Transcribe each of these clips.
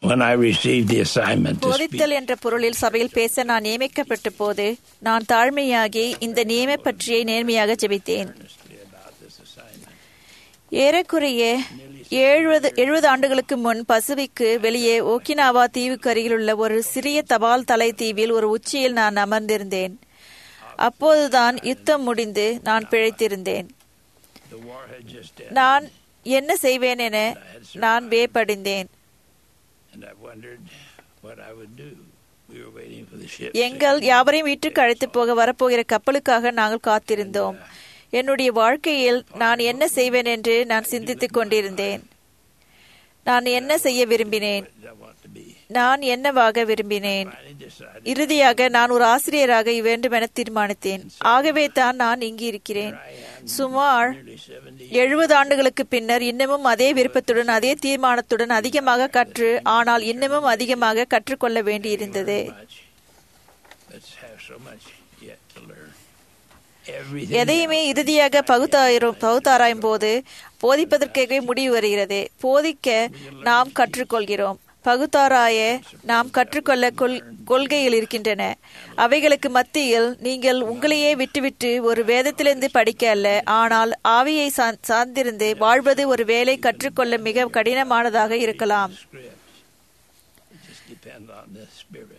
when I received the assignment to speak. போதித்தல் என்ற பொருளில் சபையில் பேச நான் நியமிக்கப்பட்ட போது நான் தாழ்மையாகி இந்த நியம பற்றியை நேர்மையாக ஜெபித்தேன் earnestly about this assignment. ஏறக்குறைய எழுபது எழுபது ஆண்டுகளுக்கு முன் பசிபிக்கு வெளியே ஓக்கினாவா தீவுக்கு அருகிலுள்ள ஒரு சிறிய தபால் தலை தீவில் ஒரு உச்சியில் நான் அமர்ந்திருந்தேன் அப்போதுதான் யுத்தம் முடிந்து நான் பிழைத்திருந்தேன் The war had just ended, நான் என்ன செய்வேன் என நான் வேப்படைந்தேன் and I wondered what I would do. We were waiting for the ship. எங்கள் யாவரையும் வீட்டுக்கு அழைத்து போக வரப்போகிற கப்பலுக்காக நாங்கள் காத்திருந்தோம் என்னுடைய வாழ்க்கையில் நான் என்ன செய்வேன் என்று நான் சிந்தித்துக் கொண்டிருந்தேன் நான் என்ன செய்ய விரும்பினேன் What did I want to be? நான் என்னவாக விரும்பினேன் Finally decided இறுதியாக நான் ஒரு ஆசிரியராக வேண்டும் என தீர்மானித்தேன் ஆகவே தான் நான் இங்கு இருக்கிறேன் சுமார் nearly 70 எழுபது ஆண்டுகளுக்கு பின்னர் இன்னமும் அதே விருப்பத்துடன் அதே தீர்மானத்துடன் அதிகமாக கற்று ஆனால் இன்னமும் அதிகமாக கற்றுக்கொள்ள வேண்டியிருந்தது much. Let's have so much yet to learn. Everything எதையுமே இறுதியாக பகுத்தாயிரும் பகுத்தாராயும் போது போதிப்பதற்காகவே முடிவு வருகிறது போதிக்க நாம் கற்றுக்கொள்கிறோம் பகுத்தாராய நாம் கற்றுக்கொள்ள கொள் கொள்கைகள் இருக்கின்றன அவைகளுக்கு மத்தியில் நீங்கள் உங்களையே விட்டுவிட்டு ஒரு வேதத்திலிருந்து படிக்க அல்ல ஆனால் ஆவியை சார்ந்- சார்ந்திருந்து வாழ்வது ஒரு வேலை கற்றுக்கொள்ள மிக கடினமானதாக இருக்கலாம் scripts. It just depends on the spirit.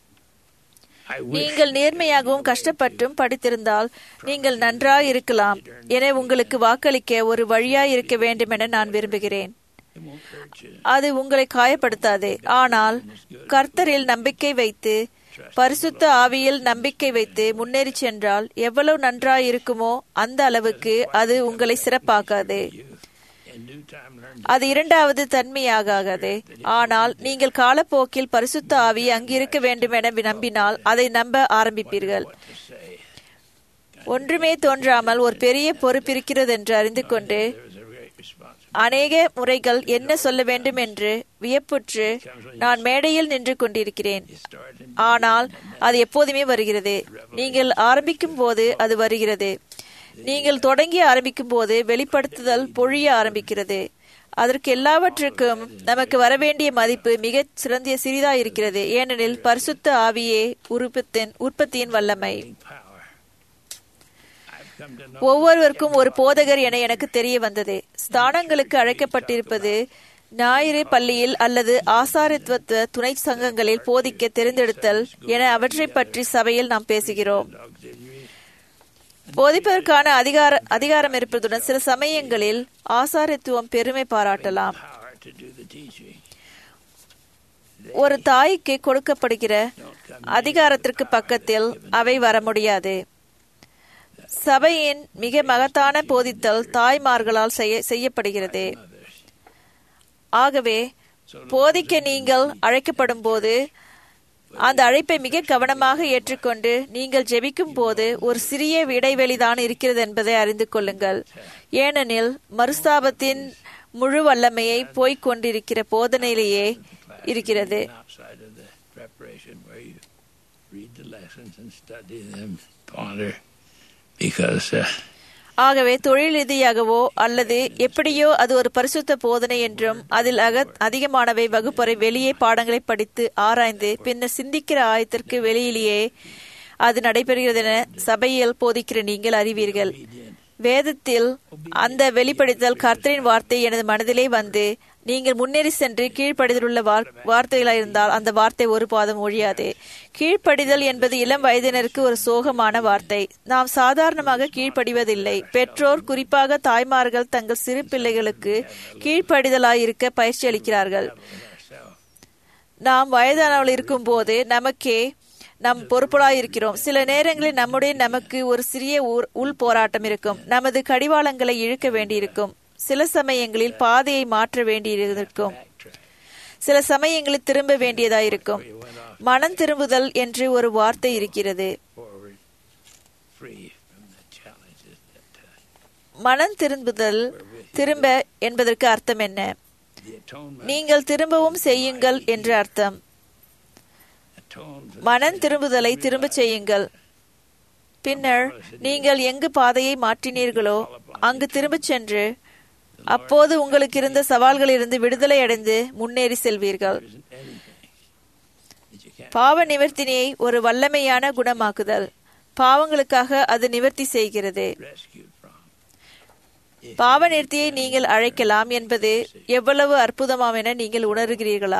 I wish நீங்கள் நேர்மையாகவும் கஷ்டப்பட்டும் படித்திருந்தால் நீங்கள் நன்றாக இருக்கலாம் என உங்களுக்கு வாக்களிக்க ஒரு வழியாய் இருக்க வேண்டும் என நான் விரும்புகிறேன் it won't hurt you. அது உங்களை காயப்படுத்தாது ஆனால் கர்த்தரில் நம்பிக்கை வைத்து பரிசுத்த ஆவியில் நம்பிக்கை வைத்து முன்னேறி சென்றால் எவ்வளவு நன்றாய் இருக்குமோ அந்த அளவுக்கு அது உங்களை சிறப்பாக்காது You in due time learn அது இரண்டாவது தன்மையாகாது ஆனால் நீங்கள் காலப்போக்கில் பரிசுத்த ஆவி அங்கிருக்க வேண்டும் என நம்பினால் அதை நம்ப ஆரம்பிப்பீர்கள் what to say. ஒன்றுமே தோன்றாமல் ஒரு பெரிய பொறுப்பு இருக்கிறது என்று அறிந்து கொண்டு There was a great responsibility. அநேக முறைகள் என்ன சொல்ல வேண்டும் என்று வியப்புற்று நான் மேடையில் நின்று கொண்டிருக்கிறேன் You start in ஆனால் அது எப்போதுமே வருகிறது நீங்கள் ஆரம்பிக்கும் போது அது வருகிறது நீங்கள் தொடங்கி ஆரம்பிக்கும் போது வெளிப்படுத்துதல் பொழிய ஆரம்பிக்கிறது அதற்கு எல்லாவற்றுக்கும் நமக்கு வரவேண்டிய மதிப்பு மிகச் சிறந்த சிறிதா இருக்கிறது ஏனெனில் பரிசுத்த ஆவியே உற்பத்தின் உற்பத்தியின் வல்லமை power. I've come to know ஒவ்வொருவருக்கும் ஒரு போதகர் என எனக்கு தெரிய வந்தது ஸ்தானங்களுக்கு அழைக்கப்பட்டிருப்பது ஞாயிறு பள்ளியில் அல்லது ஆசாரித்துவ துணை சங்கங்களில் போதிக்க தெரிந்தெடுத்தல் என அவற்றை பற்றி சபையில் நாம் பேசுகிறோம் auxiliaries. போதிப்பதற்கான அதிகார அதிகாரம் இருப்பதுடன் சில சமயங்களில் ஆசாரித்துவம் பெருமை பாராட்டலாம் power to do the teaching. ஒரு தாய்க்கு கொடுக்கப்படுகிற அதிகாரத்திற்கு பக்கத்தில் அவை வர முடியாது சபையின் மிக மகத்தான போதித்தல் தாய்மார்களால் செய்ய செய்யப்படுகிறது Others. ஆகவே போதிக்க நீங்கள் அழைக்கப்படும் போது அந்த அழைப்பை மிக கவனமாக ஏற்றுக்கொண்டு நீங்கள் ஜெபிக்கும் போது ஒரு சிறிய இடைவெளிதான் இருக்கிறது என்பதை அறிந்து கொள்ளுங்கள் ஏனெனில் மறுஸ்தாபத்தின் முழு வல்லமையை போய்க் கொண்டிருக்கிற போதனையிலேயே இருக்கிறது Outside of the preparation where you read the lessons and study them, ponder. Because uh, ஆகவே தொழில் ரீதியாகவோ அல்லது எப்படியோ அது ஒரு பரிசுத்த போதனை என்றும் அதில் அக அதிகமானவை வகுப்பறை வெளியே பாடங்களை படித்து ஆராய்ந்து பின்னர் சிந்திக்கிற ஆயத்திற்கு வெளியிலேயே அது நடைபெறுகிறது என சபையில் போதிக்கிற நீங்கள் அறிவீர்கள் வேதத்தில் அந்த வெளிப்படுத்தல் கர்த்தரின் வார்த்தை எனது மனதிலே வந்து நீங்கள் முன்னேறி சென்று கீழ்ப்படிதலுள்ள வார் வார்த்தைகளாக இருந்தால் அந்த வார்த்தை ஒரு பாதம் ஒழியாது கீழ்ப்படிதல் என்பது இளம் வயதினருக்கு ஒரு சோகமான வார்த்தை நாம் சாதாரணமாக கீழ்ப்படிவதில்லை பெற்றோர் குறிப்பாக தாய்மார்கள் தங்கள் சிறு பிள்ளைகளுக்கு கீழ்ப்படிதலாயிருக்க பயிற்சி அளிக்கிறார்கள் நாம் வயதானவள் இருக்கும்போது நமக்கே நம் பொறுப்புலாய் இருக்கிறோம் சில நேரங்களில் நம்முடைய நமக்கு ஒரு சிறிய ஊர்- உள் போராட்டம் இருக்கும் நமது கடிவாளங்களை இழுக்க வேண்டியிருக்கும் சில சமயங்களில் பாதையை மாற்ற வேண்டியிருக்கும் backtrack. சில சமயங்களில் திரும்ப வேண்டியதாயிருக்கும் மனம் திரும்புதல் என்று ஒரு வார்த்தை இருக்கிறது forward, free from the challenges that uh, மனம் திரும்புதல் திரும்ப என்பதற்கு அர்த்தம் என்ன the atonement நீங்கள் திரும்பவும் செய்யுங்கள் என்று அர்த்தம் atones மனம் திரும்புதலை திரும்பச் செய்யுங்கள் பின்னர் நீங்கள் எங்கு பாதையை மாற்றினீர்களோ அங்கு திரும்பச் சென்று the அப்போது உங்களுக்கு இருந்த சவால்களிலிருந்து விடுதலை அடைந்து முன்னேறி செல்வீர்கள் There isn't anything that you can't பாவ நிவர்த்தினியை ஒரு வல்லமையான குணமாக்குதல் பாவங்களுக்காக அது நிவர்த்தி செய்கிறது be rescued from. பாவ நிறுத்தியை நீங்கள் அழைக்கலாம் என்பது எவ்வளவு அற்புதமாம் என நீங்கள் உணர்கிறீர்களா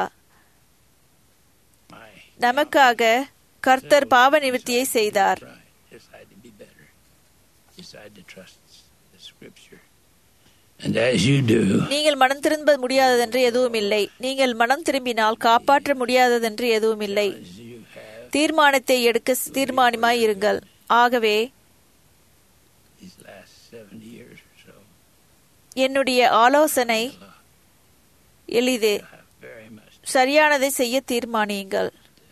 My நமக்காக கர்த்தர் பாவ நிவர்த்தியை செய்தார் right. Decide to be better. Decide to trust the scripture. And as you do, நீங்கள் மனம் திரும்ப முடியாததென்று எதுவும் இல்லை நீங்கள் மனம் திரும்பினால் காப்பாற்ற முடியாததென்று எதுவும் இல்லை as you have தீர்மானத்தை எடுக்க தீர்மானமாய் இருங்கள் ஆகவே these last 70 years or so, என்னுடைய ஆலோசனை எளிது you have very much. சரியானதை செய்ய தீர்மானியுங்கள்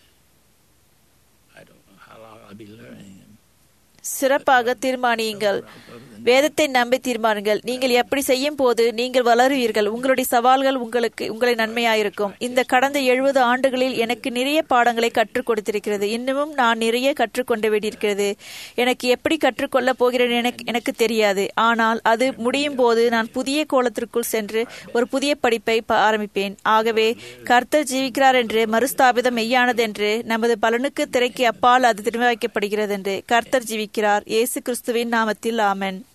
I don't know how long I'll be learning them. சிறப்பாக தீர்மானியுங்கள் I'll go to the வேதத்தை நம்பி தீர்மானுங்கள் நீங்கள் எப்படி செய்யும் போது நீங்கள் வளருவீர்கள் உங்களுடைய சவால்கள் உங்களுக்கு உங்களை நன்மையாயிருக்கும் இந்த கடந்த எழுபது ஆண்டுகளில் எனக்கு நிறைய பாடங்களை கற்றுக் கொடுத்திருக்கிறது இன்னமும் நான் நிறைய கற்றுக்கொண்டு வேண்டியிருக்கிறது எனக்கு எப்படி கற்றுக்கொள்ளப் போகிறேன் எனக்கு எனக்கு தெரியாது ஆனால் அது முடியும் போது நான் புதிய கோலத்திற்குள் சென்று ஒரு புதிய படிப்பை ப- ஆரம்பிப்பேன் ஆகவே கர்த்தர் ஜீவிக்கிறார் என்று மறுஸ்தாபிதம் மெய்யானது என்று நமது பலனுக்கு திரைக்கு அப்பால் அது திரும்ப வைக்கப்படுகிறது என்று கர்த்தர் ஜீவிக்கிறார் இயேசு கிறிஸ்துவின் நாமத்தில் ஆமென்